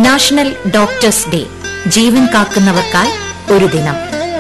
national doctors day ജീവൻ കാക്കുന്നവർക്കായി ഒരു ദിനം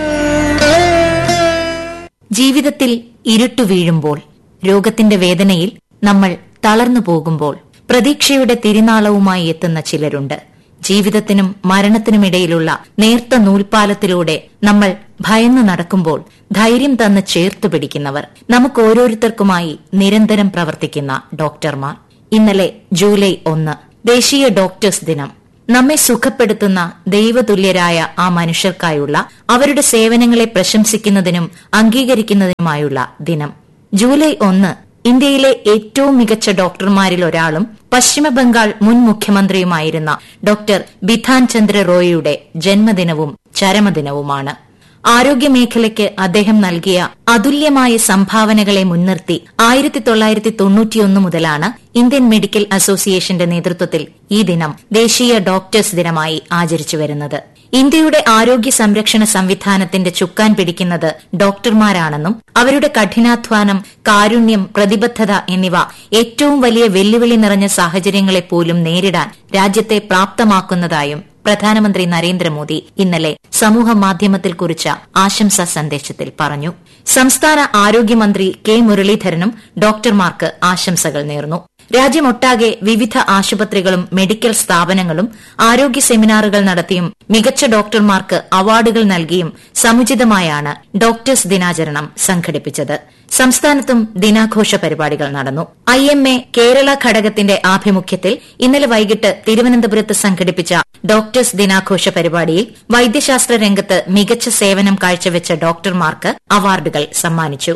ജീവിതത്തിൽ ഇരുട്ടു വീഴുമ്പോൾ രോഗത്തിന്റെ വേദനയിൽ നമ്മൾ തളർന്നു പോകുമ്പോൾ പ്രതീക്ഷയുടെ തിരിനാളവുമായി എത്തുന്ന ചിലരുണ്ട് ജീവിതത്തിനും മരണത്തിനുമിടയിലുള്ള നേർത്ത നൂൽപാലത്തിലൂടെ നമ്മൾ ഭയന്നു നടക്കുമ്പോൾ ധൈര്യം തന്ന് ചേർത്തു പിടിക്കുന്നവർ നമുക്ക് ഓരോരുത്തർക്കുമായി നിരന്തരം പ്രവർത്തിക്കുന്ന ഡോക്ടർമാർ ഇന്നലെ ജൂലൈ ഒന്ന് ദേശീയ ഡോക്ടേഴ്സ് ദിനം നമ്മെ സുഖപ്പെടുത്തുന്ന ദൈവതുല്യരായ ആ മനുഷ്യർക്കായുള്ള അവരുടെ സേവനങ്ങളെ പ്രശംസിക്കുന്നതിനും അംഗീകരിക്കുന്നതിനുമായുള്ള ദിനം ജൂലൈ ഒന്ന് ഇന്ത്യയിലെ ഏറ്റവും മികച്ച ഡോക്ടർമാരിൽ ഒരാളും പശ്ചിമബംഗാൾ മുൻ മുഖ്യമന്ത്രിയുമായിരുന്ന ഡോക്ടർ ബിധാൻ ചന്ദ്ര റോയിയുടെ ജന്മദിനവും ചരമദിനവുമാണ് ആരോഗ്യമേഖലയ്ക്ക് അദ്ദേഹം നൽകിയ അതുല്യമായ സംഭാവനകളെ മുൻനിർത്തി ആയിരത്തി തൊള്ളായിരത്തി തൊണ്ണൂറ്റിയൊന്ന് മുതലാണ് ഇന്ത്യൻ മെഡിക്കൽ അസോസിയേഷന്റെ നേതൃത്വത്തിൽ ഈ ദിനം ദേശീയ ഡോക്ടേഴ്സ് ദിനമായി ആചരിച്ചു വരുന്നത് ഇന്ത്യയുടെ ആരോഗ്യ സംരക്ഷണ സംവിധാനത്തിന്റെ ചുക്കാൻ പിടിക്കുന്നത് ഡോക്ടർമാരാണെന്നും അവരുടെ കഠിനാധ്വാനം കാരുണ്യം പ്രതിബദ്ധത എന്നിവ ഏറ്റവും വലിയ വെല്ലുവിളി നിറഞ്ഞ സാഹചര്യങ്ങളെ പോലും നേരിടാൻ രാജ്യത്തെ പ്രാപ്തമാക്കുന്നതായും പ്രധാനമന്ത്രി നരേന്ദ്രമോദി ഇന്നലെ സമൂഹ മാധ്യമത്തിൽ കുറിച്ച ആശംസാ സന്ദേശത്തിൽ പറഞ്ഞു സംസ്ഥാന ആരോഗ്യമന്ത്രി കെ മുരളീധരനും ഡോക്ടർമാർക്ക് ആശംസകൾ നേർന്നു രാജ്യമൊട്ടാകെ വിവിധ ആശുപത്രികളും മെഡിക്കൽ സ്ഥാപനങ്ങളും ആരോഗ്യ സെമിനാറുകൾ നടത്തിയും മികച്ച ഡോക്ടർമാർക്ക് അവാർഡുകൾ നൽകിയും സമുചിതമായാണ് ഡോക്ടേഴ്സ് ദിനാചരണം സംഘടിപ്പിച്ചത് സംസ്ഥാനത്തും ദിനാഘോഷ പരിപാടികൾ നടന്നു ഐ എം എ കേരള ഘടകത്തിന്റെ ആഭിമുഖ്യത്തിൽ ഇന്നലെ വൈകിട്ട് തിരുവനന്തപുരത്ത് സംഘടിപ്പിച്ച ഡോക്ടേഴ്സ് ദിനാഘോഷ പരിപാടിയിൽ വൈദ്യശാസ്ത്ര രംഗത്ത് മികച്ച സേവനം കാഴ്ചവെച്ച ഡോക്ടർമാർക്ക് അവാർഡുകൾ സമ്മാനിച്ചു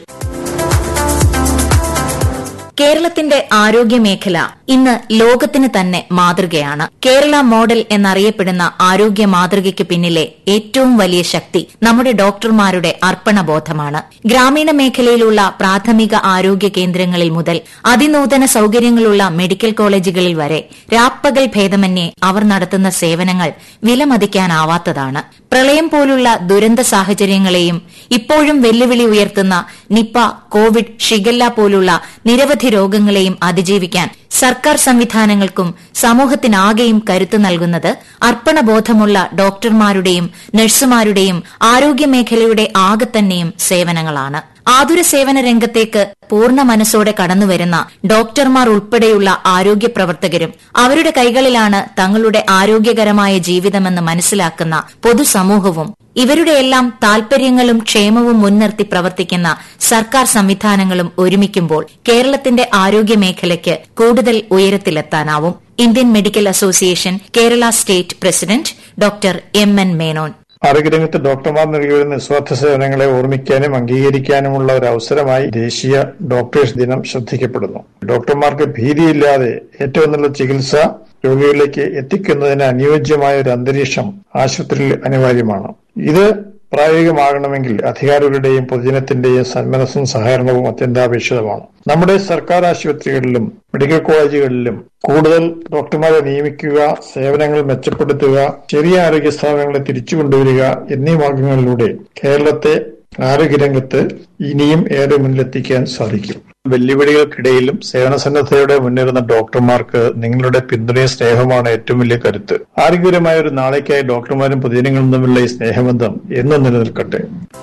കേരളത്തിന്റെ ആരോഗ്യമേഖല ഇന്ന് ലോകത്തിന് തന്നെ മാതൃകയാണ് കേരള മോഡൽ എന്നറിയപ്പെടുന്ന ആരോഗ്യ മാതൃകയ്ക്ക് പിന്നിലെ ഏറ്റവും വലിയ ശക്തി നമ്മുടെ ഡോക്ടർമാരുടെ അർപ്പണബോധമാണ് ഗ്രാമീണ മേഖലയിലുള്ള പ്രാഥമിക ആരോഗ്യ കേന്ദ്രങ്ങളിൽ മുതൽ അതിനൂതന സൌകര്യങ്ങളുള്ള മെഡിക്കൽ കോളേജുകളിൽ വരെ രാപ്പകൽ ഭേദമന്യേ അവർ നടത്തുന്ന സേവനങ്ങൾ വിലമതിക്കാനാവാത്തതാണ് പ്രളയം പോലുള്ള ദുരന്ത സാഹചര്യങ്ങളെയും ഇപ്പോഴും വെല്ലുവിളി ഉയർത്തുന്ന നിപ്പ കോവിഡ് ഷിഗല്ല പോലുള്ള നിരവധി രോഗങ്ങളെയും അതിജീവിക്കാൻ സർക്കാർ സംവിധാനങ്ങൾക്കും സമൂഹത്തിനാകെയും കരുത്തു നൽകുന്നത് അർപ്പണബോധമുള്ള ഡോക്ടർമാരുടെയും നഴ്സുമാരുടെയും ആരോഗ്യമേഖലയുടെ ആകെ തന്നെയും സേവനങ്ങളാണ് ആതുര സേവന രംഗത്തേക്ക് പൂർണ്ണ മനസ്സോടെ കടന്നുവരുന്ന ഡോക്ടർമാർ ഉൾപ്പെടെയുള്ള ആരോഗ്യ പ്രവർത്തകരും അവരുടെ കൈകളിലാണ് തങ്ങളുടെ ആരോഗ്യകരമായ ജീവിതമെന്ന് മനസ്സിലാക്കുന്ന പൊതുസമൂഹവും ഇവരുടെയെല്ലാം താൽപര്യങ്ങളും ക്ഷേമവും മുൻനിർത്തി പ്രവർത്തിക്കുന്ന സർക്കാർ സംവിധാനങ്ങളും ഒരുമിക്കുമ്പോൾ കേരളത്തിന്റെ ആരോഗ്യമേഖലയ്ക്ക് കൂടുതൽ ഉയരത്തിലെത്താനാവും Indian medical association Kerala state president doctor M N Menon ആരോഗ്യരംഗത്ത് ഡോക്ടർമാർ നൽകിവരുന്ന നിസ്വാർത്ഥ സേവനങ്ങളെ ഓർമ്മിക്കാനും അംഗീകരിക്കാനുമുള്ള ഒരു അവസരമായി ദേശീയ ഡോക്ടേഴ്സ് ദിനം ശ്രദ്ധിക്കപ്പെടുന്നു ഡോക്ടർമാർക്ക് ഭീതിയില്ലാതെ ഏറ്റവും നല്ല ചികിത്സ രോഗികളിലേക്ക് എത്തിക്കുന്നതിന് അനുയോജ്യമായ ഒരു അന്തരീക്ഷം ആശുപത്രിയിൽ അനിവാര്യമാണ് ഇത് പ്രായോഗികമാകണമെങ്കിൽ അധികാരികളുടെയും പൊതുജനത്തിന്റെയും സന്മനസ്സും സഹകരണവും അത്യന്താപേക്ഷിതമാണ് നമ്മുടെ സർക്കാർ ആശുപത്രികളിലും മെഡിക്കൽ കോളേജുകളിലും കൂടുതൽ ഡോക്ടർമാരെ നിയമിക്കുക സേവനങ്ങൾ മെച്ചപ്പെടുത്തുക ചെറിയ ആരോഗ്യ സ്ഥാപനങ്ങളെ തിരിച്ചു കൊണ്ടുവരിക എന്നീ മാർഗങ്ങളിലൂടെ കേരളത്തെ ആരോഗ്യരംഗത്ത് ഇനിയും ഏറെ മുന്നിലെത്തിക്കാൻ സാധിക്കും വെല്ലുവിളികൾക്കിടയിലും സേവന സന്നദ്ധതയോടെ മുന്നേറുന്ന ഡോക്ടർമാർക്ക് നിങ്ങളുടെ പിന്തുണയും സ്നേഹമാണ് ഏറ്റവും വലിയ കരുത്ത് ആരോഗ്യപരമായ ഒരു നാളേക്കായി ഡോക്ടർമാരും പൊതുജനങ്ങളും തമ്മിലുള്ള ഈ സ്നേഹബന്ധം എന്നും നിലനിൽക്കട്ടെ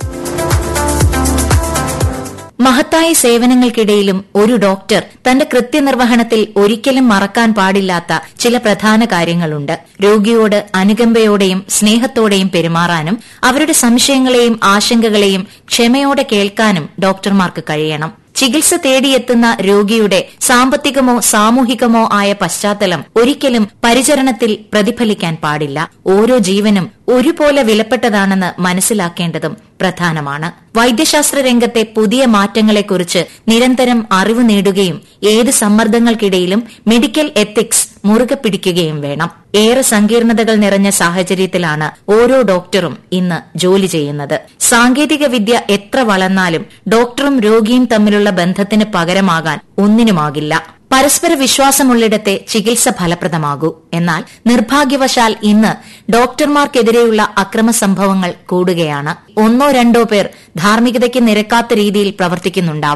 മഹത്തായ സേവനങ്ങൾക്കിടയിലും ഒരു ഡോക്ടർ തന്റെ കൃത്യനിർവഹണത്തിൽ ഒരിക്കലും മറക്കാൻ പാടില്ലാത്ത ചില പ്രധാന കാര്യങ്ങളുണ്ട് രോഗിയോട് അനുകമ്പയോടെയും സ്നേഹത്തോടെയും പെരുമാറാനും അവരുടെ സംശയങ്ങളെയും ആശങ്കകളെയും ക്ഷമയോടെ കേൾക്കാനും ഡോക്ടർമാർക്ക് കഴിയണം ചികിത്സ തേടിയെത്തുന്ന രോഗിയുടെ സാമ്പത്തികമോ സാമൂഹികമോ ആയ പശ്ചാത്തലം ഒരിക്കലും പരിചരണത്തിൽ പ്രതിഫലിക്കാൻ പാടില്ല ഓരോ ജീവനും ഒരുപോലെ വിലപ്പെട്ടതാണെന്ന് മനസ്സിലാക്കേണ്ടതും പ്രധാനമാണ് വൈദ്യശാസ്ത്ര രംഗത്തെ പുതിയ മാറ്റങ്ങളെക്കുറിച്ച് നിരന്തരം അറിവ് നേടുകയും ഏത് സമ്മർദ്ദങ്ങൾക്കിടയിലും മെഡിക്കൽ എത്തിക്സ് മുറുകെ പിടിക്കുകയും വേണം ഏറെ സങ്കീർണതകൾ നിറഞ്ഞ സാഹചര്യത്തിലാണ് ഓരോ ഡോക്ടറും ഇന്ന് ജോലി ചെയ്യുന്നത് സാങ്കേതിക വിദ്യ എത്ര വളർന്നാലും ഡോക്ടറും രോഗിയും തമ്മിലുള്ള ബന്ധത്തിന് പകരമാകാൻ ഒന്നിനുമാകില്ല പരസ്പര വിശ്വാസമുള്ളിടത്തെ ചികിത്സ ഫലപ്രദമാകൂ എന്നാൽ നിർഭാഗ്യവശാൽ ഇന്ന് ഡോക്ടർമാർക്കെതിരെയുള്ള അക്രമ സംഭവങ്ങൾ കൂടുകയാണ് ഒന്നോ രണ്ടോ പേർ ധാർമ്മികതയ്ക്ക് നിരക്കാത്ത രീതിയിൽ പ്രവർത്തിക്കുന്നുണ്ടാവാം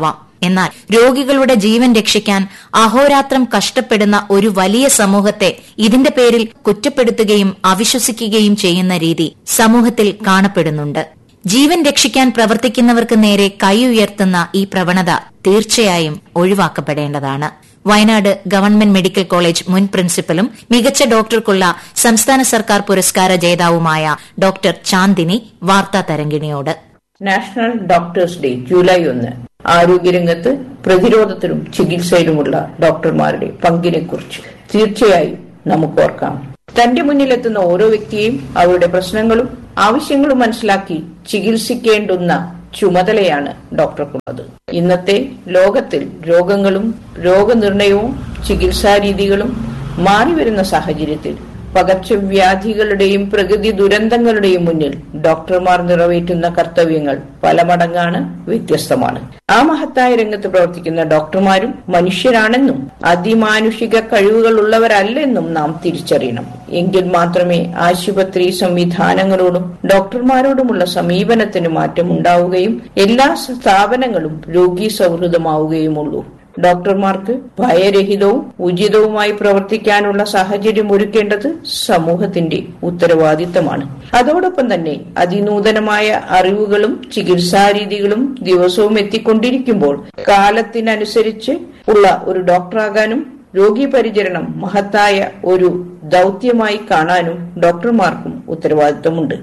എന്നാൽ രോഗികളുടെ ജീവൻ രക്ഷിക്കാൻ അഹോരാത്രം കഷ്ടപ്പെടുന്ന ഒരു വലിയ സമൂഹത്തെ ഇതിന്റെ പേരിൽ കുറ്റപ്പെടുത്തുകയും അവിശ്വസിക്കുകയും ചെയ്യുന്ന രീതി സമൂഹത്തിൽ കാണപ്പെടുന്നുണ്ട് ജീവൻ രക്ഷിക്കാൻ പ്രവർത്തിക്കുന്നവർക്ക് നേരെ കൈ ഉയർത്തുന്ന ഈ പ്രവണത തീർച്ചയായും ഒഴിവാക്കപ്പെടേണ്ടതാണ് വയനാട് ഗവൺമെന്റ് മെഡിക്കൽ കോളേജ് മുൻ പ്രിൻസിപ്പലും മികച്ച ഡോക്ടർക്കുള്ള സംസ്ഥാന സർക്കാർ പുരസ്കാര ജേതാവുമായ ഡോക്ടർ ചാന്ദിനി വാർത്താ തരംഗിണിയോട് നാഷണൽ ഡോക്ടേഴ്സ് ഡേ ജൂലൈ ഒന്ന് ആരോഗ്യരംഗത്ത് പ്രതിരോധത്തിലും ചികിത്സയിലുമുള്ള ഡോക്ടർമാരുടെ പങ്കിനെക്കുറിച്ച് തീർച്ചയായും നമുക്ക് ഓർക്കാം തന്റെ മുന്നിലെത്തുന്ന ഓരോ വ്യക്തിയെയും അവരുടെ പ്രശ്നങ്ങളും ആവശ്യങ്ങളും മനസ്സിലാക്കി ചികിത്സിക്കേണ്ടുന്ന ചുമതലയാണ് ഡോക്ടർക്കുള്ളത് ഇന്നത്തെ ലോകത്തിൽ രോഗങ്ങളും രോഗനിർണയവും ചികിത്സാരീതികളും മാറിവരുന്ന സാഹചര്യത്തിൽ പകർച്ചവ്യാധികളുടെയും പ്രകൃതി ദുരന്തങ്ങളുടെയും മുന്നിൽ ഡോക്ടർമാർ നിറവേറ്റുന്ന കർത്തവ്യങ്ങൾ പല മടങ്ങാണ് വ്യത്യസ്തമാണ് ആ മഹത്തായ രംഗത്ത് പ്രവർത്തിക്കുന്ന ഡോക്ടർമാരും മനുഷ്യരാണെന്നും അതിമാനുഷിക കഴിവുകൾ ഉള്ളവരല്ലെന്നും നാം തിരിച്ചറിയണം എങ്കിൽ മാത്രമേ ആശുപത്രി സംവിധാനങ്ങളോടും ഡോക്ടർമാരോടുമുള്ള സമീപനത്തിന് മാറ്റം ഉണ്ടാവുകയും എല്ലാ സ്ഥാപനങ്ങളും രോഗി സൗഹൃദമാവുകയുമുള്ളൂ ഡോക്ടർമാർക്ക് ഭയരഹിതവും ഉചിതവുമായി പ്രവർത്തിക്കാനുള്ള സാഹചര്യം ഒരുക്കേണ്ടത് സമൂഹത്തിന്റെ ഉത്തരവാദിത്തമാണ് അതോടൊപ്പം തന്നെ അതിനൂതനമായ അറിവുകളും ചികിത്സാരീതികളും ദിവസവും എത്തിക്കൊണ്ടിരിക്കുമ്പോൾ കാലത്തിനനുസരിച്ച് ഉള്ള ഒരു ഡോക്ടറാകാനും രോഗീപരിചരണം മഹത്തായ ഒരു ദൗത്യമായി കാണാനും ഡോക്ടർമാർക്കും ഉത്തരവാദിത്തമുണ്ട്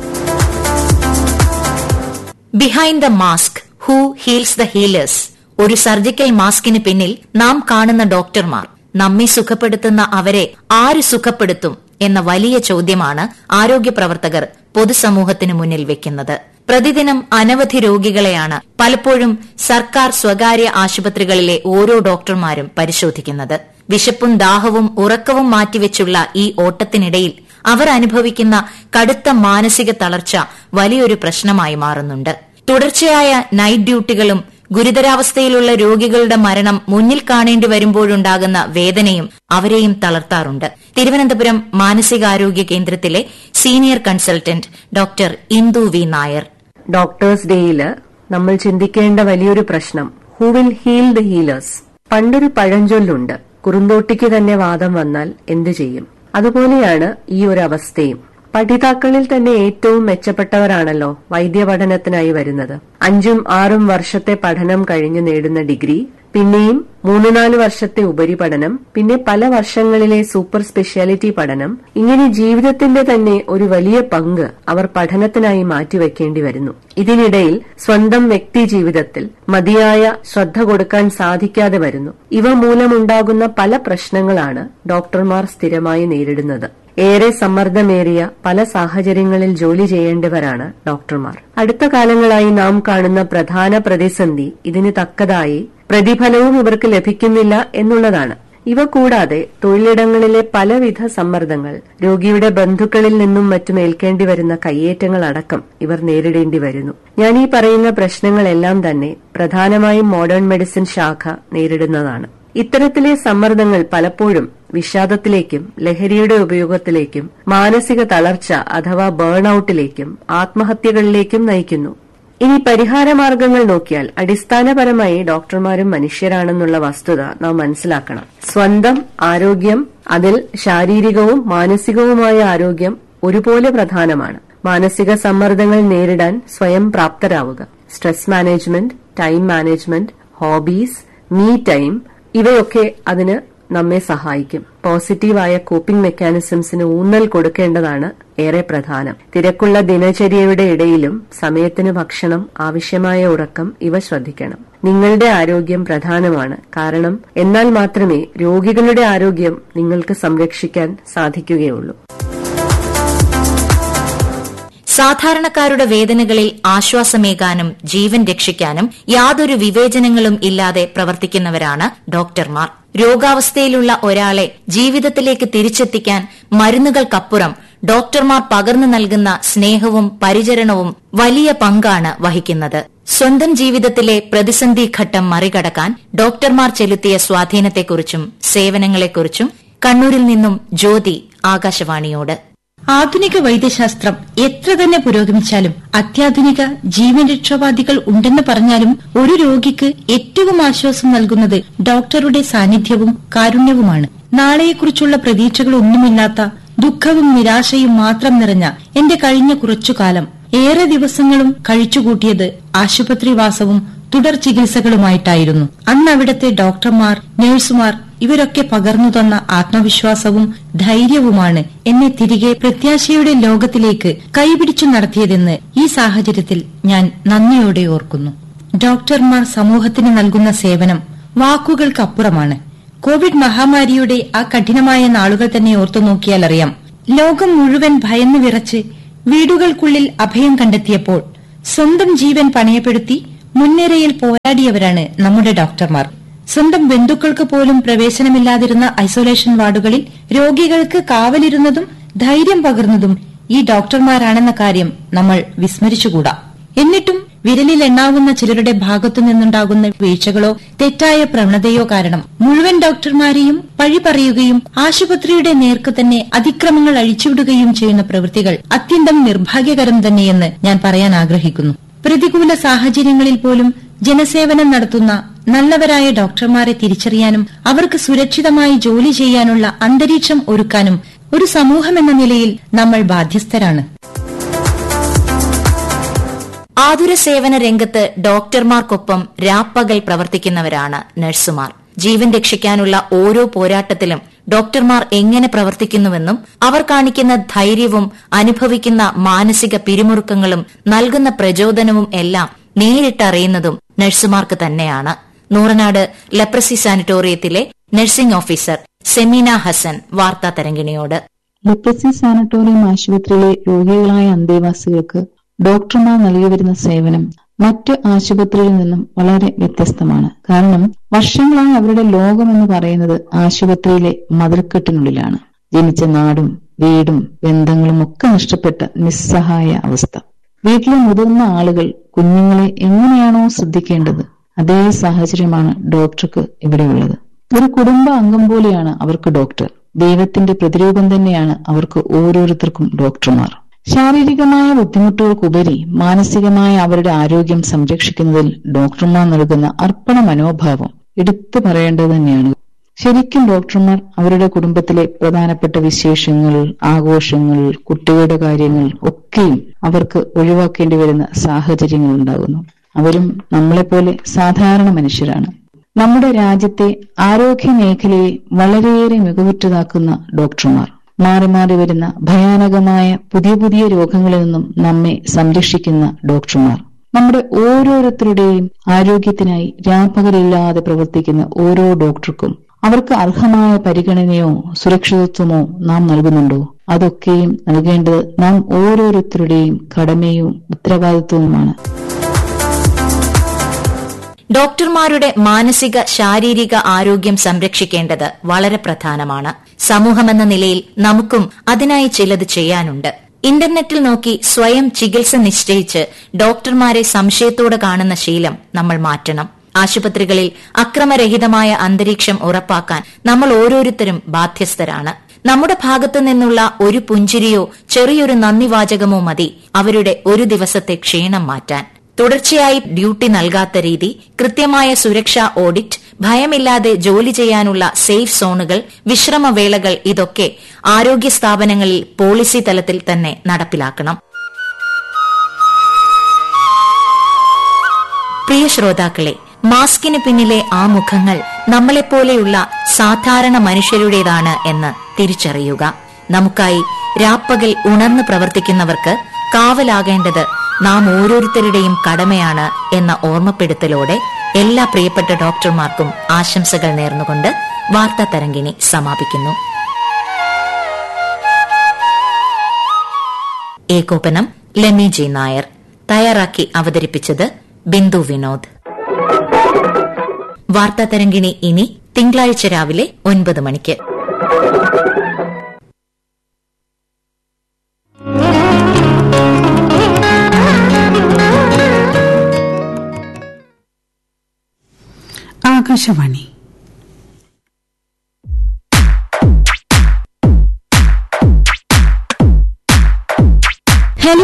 behind the mask who heals the healers ഒരു സർജിക്കൽ മാസ്കിന് പിന്നിൽ നാം കാണുന്ന ഡോക്ടർമാർ നമ്മെ സുഖപ്പെടുത്തുന്ന അവരെ ആര് സുഖപ്പെടുത്തും എന്ന വലിയ ചോദ്യമാണ് ആരോഗ്യ പ്രവർത്തകർ പൊതുസമൂഹത്തിന് മുന്നിൽ വെക്കുന്നത് പ്രതിദിനം അനവധി രോഗികളെയാണ് പലപ്പോഴും സർക്കാർ സ്വകാര്യ ആശുപത്രികളിലെ ഓരോ ഡോക്ടർമാരും പരിശോധിക്കുന്നത് വിശപ്പും ദാഹവും ഉറക്കവും മാറ്റിവെച്ചുള്ള ഈ ഓട്ടത്തിനിടയിൽ അവർ അനുഭവിക്കുന്ന കടുത്ത മാനസിക തളർച്ച വലിയൊരു പ്രശ്നമായി മാറുന്നുണ്ട് തുടർച്ചയായ നൈറ്റ് ഡ്യൂട്ടികളും ഗുരുതരാവസ്ഥയിലുള്ള രോഗികളുടെ മരണം മുന്നിൽ കാണേണ്ടി വരുമ്പോഴുണ്ടാകുന്ന വേദനയും അവരെയും തളർത്താറുണ്ട് തിരുവനന്തപുരം മാനസികാരോഗ്യ കേന്ദ്രത്തിലെ senior consultant doctor Indu V Nair doctors ഡേയില് നമ്മൾ ചിന്തിക്കേണ്ട വലിയൊരു പ്രശ്നം who will heal the healers പണ്ടൊരു പഴഞ്ചൊല്ലുണ്ട് കുറുന്തോട്ടിക്ക് തന്നെ വാദം വന്നാൽ എന്തു ചെയ്യും അതുപോലെയാണ് ഈ ഒരു അവസ്ഥയും പഠിതാക്കളിൽ തന്നെ ഏറ്റവും മെച്ചപ്പെട്ടവരാണല്ലോ വൈദ്യപഠനത്തിനായി വരുന്നത് അഞ്ചും ആറും വർഷത്തെ പഠനം കഴിഞ്ഞ് നേടുന്ന ഡിഗ്രി പിന്നെയും മൂന്ന് നാല് വർഷത്തെ ഉപരിപഠനം പിന്നെ പല വർഷങ്ങളിലെ സൂപ്പർ സ്പെഷ്യാലിറ്റി പഠനം ഇങ്ങനെ ജീവിതത്തിന്റെ തന്നെ ഒരു വലിയ പങ്ക് അവർ പഠനത്തിനായി മാറ്റിവെക്കേണ്ടി വരുന്നു ഇതിനിടയിൽ സ്വന്തം വ്യക്തി ജീവിതത്തിൽ മതിയായ ശ്രദ്ധ കൊടുക്കാൻ സാധിക്കാതെ വരുന്നു ഇവ മൂലമുണ്ടാകുന്ന പല പ്രശ്നങ്ങളാണ് ഡോക്ടർമാർ സ്ഥിരമായി നേരിടുന്നത് ഏറെ സമ്മർദ്ദമേറിയ പല സാഹചര്യങ്ങളിൽ ജോലി ചെയ്യേണ്ടവരാണ് ഡോക്ടർമാർ അടുത്ത കാലങ്ങളായി നാം കാണുന്ന പ്രധാന പ്രതിസന്ധി ഇതിന് തക്കതായി പ്രതിഫലവും ഇവർക്ക് ലഭിക്കുന്നില്ല എന്നുള്ളതാണ് ഇവ കൂടാതെ തൊഴിലിടങ്ങളിലെ പലവിധ സമ്മർദ്ദങ്ങൾ രോഗിയുടെ ബന്ധുക്കളിൽ നിന്നും മറ്റും ഏൽക്കേണ്ടി വരുന്ന കയ്യേറ്റങ്ങൾ അടക്കം ഇവർ നേരിടേണ്ടി വരുന്നു ഞാൻ ഈ പറയുന്ന പ്രശ്നങ്ങളെല്ലാം തന്നെ പ്രധാനമായും മോഡേൺ മെഡിസിൻ ശാഖ നേരിടുന്നതാണ് ഇത്തരത്തിലെ സമ്മർദ്ദങ്ങൾ പലപ്പോഴും വിഷാദത്തിലേക്കും ലഹരിയുടെ ഉപയോഗത്തിലേക്കും മാനസിക തളർച്ച അഥവാ ബേൺ ഔട്ടിലേക്കും ആത്മഹത്യകളിലേക്കും നയിക്കുന്നു ഇനി പരിഹാരമാർഗങ്ങൾ നോക്കിയാൽ അടിസ്ഥാനപരമായി ഡോക്ടർമാരും മനുഷ്യരാണെന്നുള്ള വസ്തുത നാം മനസ്സിലാക്കണം സ്വന്തം ആരോഗ്യം അതിൽ ശാരീരികവും മാനസികവുമായ ആരോഗ്യം ഒരുപോലെ പ്രധാനമാണ് മാനസിക സമ്മർദ്ദങ്ങൾ നേരിടാൻ സ്വയം പ്രാപ്തരാവുക stress management time management hobbies me time ഇവയൊക്കെ അതിന് നമ്മെ സഹായിക്കും പോസിറ്റീവായ കോപ്പിംഗ് മെക്കാനിസംസിന് ഊന്നൽ കൊടുക്കേണ്ടതാണ് ഏറെ പ്രധാനം തിരക്കുള്ള ദിനചര്യയുടെ ഇടയിലും സമയത്തിന് ഭക്ഷണം ആവശ്യമായ ഉറക്കം ഇവ ശ്രദ്ധിക്കണം നിങ്ങളുടെ ആരോഗ്യം പ്രധാനമാണ് കാരണം എന്നാൽ മാത്രമേ രോഗികളുടെ ആരോഗ്യം നിങ്ങൾക്ക് സംരക്ഷിക്കാൻ സാധിക്കുകയുള്ളൂ സാധാരണക്കാരുടെ വേദനകളിൽ ആശ്വാസമേകാനും ജീവൻ രക്ഷിക്കാനും യാതൊരു വിവേചനങ്ങളും ഇല്ലാതെ പ്രവർത്തിക്കുന്നവരാണ് ഡോക്ടർമാർ രോഗാവസ്ഥയിലുള്ള ഒരാളെ ജീവിതത്തിലേക്ക് തിരിച്ചെത്തിക്കാൻ മരുന്നുകൾക്കപ്പുറം ഡോക്ടർമാർ പകർന്നു നൽകുന്ന സ്നേഹവും പരിചരണവും വലിയ പങ്കാണ് വഹിക്കുന്നത് സ്വന്തം ജീവിതത്തിലെ പ്രതിസന്ധി ഘട്ടം മറികടക്കാൻ ഡോക്ടർമാർ ചെലുത്തിയ സ്വാധീനത്തെക്കുറിച്ചും സേവനങ്ങളെക്കുറിച്ചും കണ്ണൂരിൽ നിന്നും ജ്യോതി ആകാശവാണിയോട് ആധുനിക വൈദ്യശാസ്ത്രം എത്ര തന്നെ പുരോഗമിച്ചാലും അത്യാധുനിക ജീവൻ രക്ഷാവാദികൾ ഉണ്ടെന്ന് പറഞ്ഞാലും ഒരു രോഗിക്ക് ഏറ്റവും ആശ്വാസം നൽകുന്നത് ഡോക്ടറുടെ സാന്നിധ്യവും കാരുണ്യവുമാണ് നാളെയെക്കുറിച്ചുള്ള പ്രതീക്ഷകളൊന്നുമില്ലാത്ത ദുഃഖവും നിരാശയും മാത്രം നിറഞ്ഞ എന്റെ കഴിഞ്ഞ കുറച്ചുകാലം ഏറെ ദിവസങ്ങളും കഴിച്ചുകൂട്ടിയത് ആശുപത്രിവാസവും തുടർ ചികിത്സകളുമായിട്ടായിരുന്നു അന്ന് അവിടുത്തെ ഡോക്ടർമാർ നഴ്സുമാർ ഇവരൊക്കെ പകർന്നു തന്ന ആത്മവിശ്വാസവും ധൈര്യവുമാണ് എന്നെ തിരികെ പ്രത്യാശയുടെ ലോകത്തിലേക്ക് കൈപിടിച്ചു നടത്തിയതെന്ന് ഈ സാഹചര്യത്തിൽ ഞാൻ നന്ദിയോടെ ഓർക്കുന്നു ഡോക്ടർമാർ സമൂഹത്തിന് നൽകുന്ന സേവനം വാക്കുകൾക്കപ്പുറമാണ് കോവിഡ് മഹാമാരിയുടെ ആ കഠിനമായ നാളുകൾ തന്നെ ഓർത്തു നോക്കിയാൽ അറിയാം ലോകം മുഴുവൻ ഭയന്നു വിറച്ച് വീടുകൾക്കുള്ളിൽ അഭയം കണ്ടെത്തിയപ്പോൾ സ്വന്തം ജീവൻ പണയപ്പെടുത്തി മുൻനിരയിൽ പോരാടിയവരാണ് നമ്മുടെ ഡോക്ടർമാർ സ്വന്തം ബന്ധുക്കൾക്ക് പോലും പ്രവേശനമില്ലാതിരുന്ന ഐസൊലേഷൻ വാർഡുകളിൽ രോഗികൾക്ക് കാവലിരുന്നതും ധൈര്യം പകർന്നതും ഈ ഡോക്ടർമാരാണെന്ന കാര്യം നമ്മൾ വിസ്മരിച്ചുകൂടാ എന്നിട്ടും വിരലിൽ എണ്ണാവുന്ന ചിലരുടെ ഭാഗത്തു നിന്നുണ്ടാകുന്ന വീഴ്ചകളോ തെറ്റായ പ്രവണതയോ കാരണം മുഴുവൻ ഡോക്ടർമാരെയും പഴി പറയുകയും ആശുപത്രിയുടെ നേർക്ക് തന്നെ അതിക്രമങ്ങൾ അഴിച്ചുവിടുകയും ചെയ്യുന്ന പ്രവൃത്തികൾ അത്യന്തം നിർഭാഗ്യകരം തന്നെയെന്ന് ഞാൻ പറയാൻ ആഗ്രഹിക്കുന്നു പ്രതികൂല സാഹചര്യങ്ങളിൽ പോലും ജനസേവനം നടത്തുന്ന നല്ലവരായ ഡോക്ടർമാരെ തിരിച്ചറിയാനും അവർക്ക് സുരക്ഷിതമായി ജോലി ചെയ്യാനുള്ള അന്തരീക്ഷം ഒരുക്കാനും ഒരു സമൂഹമെന്ന നിലയിൽ നമ്മൾ ബാധ്യസ്ഥരാണ് ആതുര സേവന രംഗത്ത് ഡോക്ടർമാർക്കൊപ്പം രാപ്പകൽ പ്രവർത്തിക്കുന്നവരാണ് നഴ്സുമാർ ജീവൻ രക്ഷിക്കാനുള്ള ഓരോ പോരാട്ടത്തിലും ഡോക്ടർമാർ എങ്ങനെ പ്രവർത്തിക്കുന്നുവെന്നും അവർ കാണിക്കുന്ന ധൈര്യവും അനുഭവിക്കുന്ന മാനസിക പിരിമുറുക്കങ്ങളും നൽകുന്ന പ്രചോദനവും എല്ലാം നേരിട്ടറിയുന്നതും നഴ്സുമാർക്ക് തന്നെയാണ് നൂറനാട് ലപ്രസി സാനിറ്റോറിയത്തിലെ നഴ്സിംഗ് ഓഫീസർ സെമീന ഹസൻ വാർത്താ തരംഗിണിയോട് ലെപ്രസി സാനറ്റോറിയം ആശുപത്രിയിലെ രോഗികളായ അന്തേവാസികൾക്ക് ഡോക്ടർമാർ നൽകി വരുന്ന സേവനം മറ്റ് ആശുപത്രിയിൽ നിന്നും വളരെ വ്യത്യസ്തമാണ് കാരണം വർഷങ്ങളായി അവരുടെ ലോകം എന്ന് പറയുന്നത് ആശുപത്രിയിലെ മതിൽക്കെട്ടിനുള്ളിലാണ് ജനിച്ച നാടും വീടും ബന്ധങ്ങളും ഒക്കെ നഷ്ടപ്പെട്ട നിസ്സഹായ അവസ്ഥ വീട്ടിലെ മുതിർന്ന ആളുകൾ കുഞ്ഞുങ്ങളെ എങ്ങനെയാണോ ശ്രദ്ധിക്കേണ്ടത് അതേ സാഹചര്യമാണ് ഡോക്ടർക്ക് ഇവിടെയുള്ളത് ഒരു കുടുംബ അംഗം പോലെയാണ് അവർക്ക് ഡോക്ടർ ദൈവത്തിന്റെ പ്രതിരൂപം തന്നെയാണ് അവർക്ക് ഓരോരുത്തർക്കും ഡോക്ടർമാർ ശാരീരികമായ ബുദ്ധിമുട്ടുകൾക്കുപരി മാനസികമായ അവരുടെ ആരോഗ്യം സംരക്ഷിക്കുന്നതിൽ ഡോക്ടർമാർ നൽകുന്ന അർപ്പണ മനോഭാവം എടുത്തു പറയേണ്ടത് തന്നെയാണ് ശരിക്കും ഡോക്ടർമാർ അവരുടെ കുടുംബത്തിലെ പ്രധാനപ്പെട്ട വിശേഷങ്ങൾ ആഘോഷങ്ങൾ കുട്ടികളുടെ കാര്യങ്ങൾ ഒക്കെയും അവർക്ക് ഒഴിവാക്കേണ്ടി വരുന്ന സാഹചര്യങ്ങൾ ഉണ്ടാകുന്നു അവരും നമ്മളെപ്പോലെ സാധാരണ മനുഷ്യരാണ് നമ്മുടെ രാജ്യത്തെ ആരോഗ്യ മേഖലയെ വളരെയേറെ മികവുറ്റതാക്കുന്ന ഡോക്ടർമാർ മാറി മാറി വരുന്ന ഭയാനകമായ പുതിയ പുതിയ രോഗങ്ങളിൽ നിന്നും നമ്മെ സംരക്ഷിക്കുന്ന ഡോക്ടർമാർ നമ്മുടെ ഓരോരുത്തരുടെയും ആരോഗ്യത്തിനായി രാപ്പകലില്ലാതെ പ്രവർത്തിക്കുന്ന ഓരോ ഡോക്ടർക്കും അവർക്ക് അർഹമായ പരിഗണനയോ സുരക്ഷിതത്വമോ നാം നൽകുന്നുണ്ടോ അതൊക്കെയും നൽകേണ്ടത് നാം ഓരോരുത്തരുടെയും കടമയും ഉത്തരവാദിത്വവുമാണ് ഡോക്ടർമാരുടെ മാനസിക ശാരീരിക ആരോഗ്യം സംരക്ഷിക്കേണ്ടത് വളരെ പ്രധാനമാണ് സമൂഹമെന്ന നിലയിൽ നമുക്കും അതിനായി ചിലത് ചെയ്യാനുണ്ട് ഇന്റർനെറ്റിൽ നോക്കി സ്വയം ചികിത്സ നിശ്ചയിച്ച് ഡോക്ടർമാരെ സംശയത്തോടെ കാണുന്ന ശീലം നമ്മൾ മാറ്റണം ആശുപത്രികളിൽ അക്രമരഹിതമായ അന്തരീക്ഷം ഉറപ്പാക്കാൻ നമ്മൾ ഓരോരുത്തരും ബാധ്യസ്ഥരാണ് നമ്മുടെ ഭാഗത്തു നിന്നുള്ള ഒരു പുഞ്ചിരിയോ ചെറിയൊരു നന്ദിവാചകമോ മതി അവരുടെ ഒരു ദിവസത്തെ ക്ഷീണം മാറ്റാൻ തുടർച്ചയായി ഡ്യൂട്ടി നൽകാത്ത രീതി കൃത്യമായ സുരക്ഷാ ഓഡിറ്റ് ഭയമില്ലാതെ ജോലി ചെയ്യാനുള്ള സേഫ് സോണുകൾ വിശ്രമവേളകൾ ഇതൊക്കെ ആരോഗ്യ സ്ഥാപനങ്ങളിൽ പോളിസി തലത്തിൽ തന്നെ നടപ്പിലാക്കണം പ്രിയ ശ്രോതാക്കളെ മാസ്കിന് പിന്നിലെ ആ മുഖങ്ങൾ നമ്മളെപ്പോലെയുള്ള സാധാരണ മനുഷ്യരുടേതാണ് എന്ന് തിരിച്ചറിയുക നമുക്കായി രാപ്പകൽ ഉണർന്നു പ്രവർത്തിക്കുന്നവർക്ക് കാവലാകേണ്ടത് നാം ഓരോരുത്തരുടെയും കടമയാണ് എന്ന ഓർമ്മപ്പെടുത്തലോടെ എല്ലാ പ്രിയപ്പെട്ട ഡോക്ടർമാർക്കും ആശംസകൾ നേർന്നുകൊണ്ട് വാർത്താ തരംഗിണി സമാപിക്കുന്നു ഏകോപനം ലെമി ജി നായർ തയ്യാറാക്കി അവതരിപ്പിച്ചത് ബിന്ദു വിനോദ് വാർത്താ തരംഗിണി ഇനി തിങ്കളാഴ്ച രാവിലെ ഒൻപത് മണിക്ക് ആകാശവാണി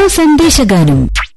സന്ദേശഗാനം